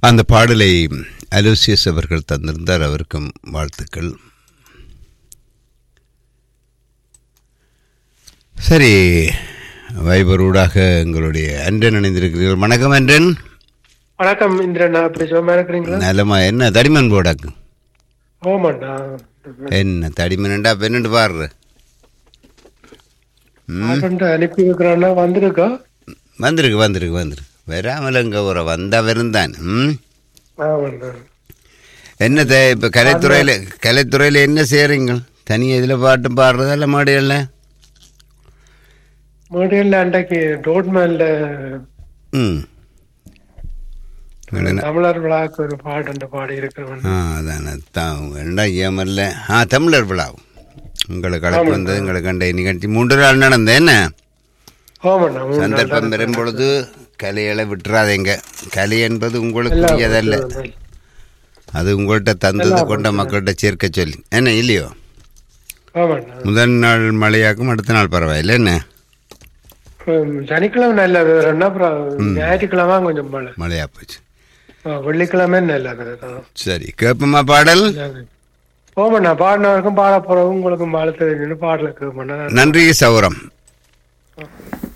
அந்த பாடலை அலோசியஸ் அவர்கள் தந்திருந்தார் அவருக்கும் வாழ்த்துக்கள் சரி வைபரூடாக எங்களுடைய அன்றன் இணைந்திருக்கிறீர்கள் வணக்கம் அன்றன் வணக்கம் இந்திரன் அப்படி சுகமா இருக்கிறீங்களா நலமா என்ன தடிமன் போடாக்கு ஆமாண்டா என்ன தடிமன்டா பெண்ணு பாடுற ம் ஆட்டன்ட்டு அனுப்பி வைக்கிறான்னா வந்திருக்கா வந்திருக்கு வந்திருக்கு வந்திருக்கு வராமல் அங்கே ஒரு வந்தா இருந்தான் ம் ஆமாண்டா என்ன தே இப்போ கலைத்துறையில் கலைத்துறையில் என்ன செய்கிறீங்க தனியாக இதில் பாட்டும் பாடுறதா மாடியல்ல மேடையில் அன்றைக்கு ரோட்மேன்ல ம் என்ன- தமிழர் விழாக்கு ஒரு பாட்டு பாடி இருக்கிறவன் ஆ அதான் தான் ரெண்டாம் ஏமல்ல ஆ தமிழர் விழா உங்களுக்கு அழைப்பு வந்தது எங்களுக்கு கண்ட நிகழ்ச்சி மூன்று நாள் நடந்த என்ன ஆமாண்டா மூணு நாள் சந்தர்ப்பம் பெறும் பொழுது கலைகளை விட்டுறாதீங்க கலை என்பது உங்களுக்கு எல்லாம் புரியதல்ல அது உங்கள்கிட்ட தந்தது கொண்ட மக்கள்கிட்ட சேர்க்க சொல்லி என்ன இல்லையோ ஆமாண்டா முதல் நாள் மழையாக்கும் அடுத்த நாள் பரவாயில்ல என்ன ஹம், சனிக்கிழமை நல்ல வேறன்னா அப்புறம் ஞாயிற்றுக்கிழமை கொஞ்சம் மழை மழையா போச்சு ஆ, வெள்ளிக்கிழமை நல்ல வேறு சரி கேட்போமா பாடல் ஓமண்ணா பாடினவருக்கும் பாட போறவங்க உங்களுக்கும் பாட தெரிஞ்சுன்னு பாடல கேட்பண்ணா நன்றி சௌரம்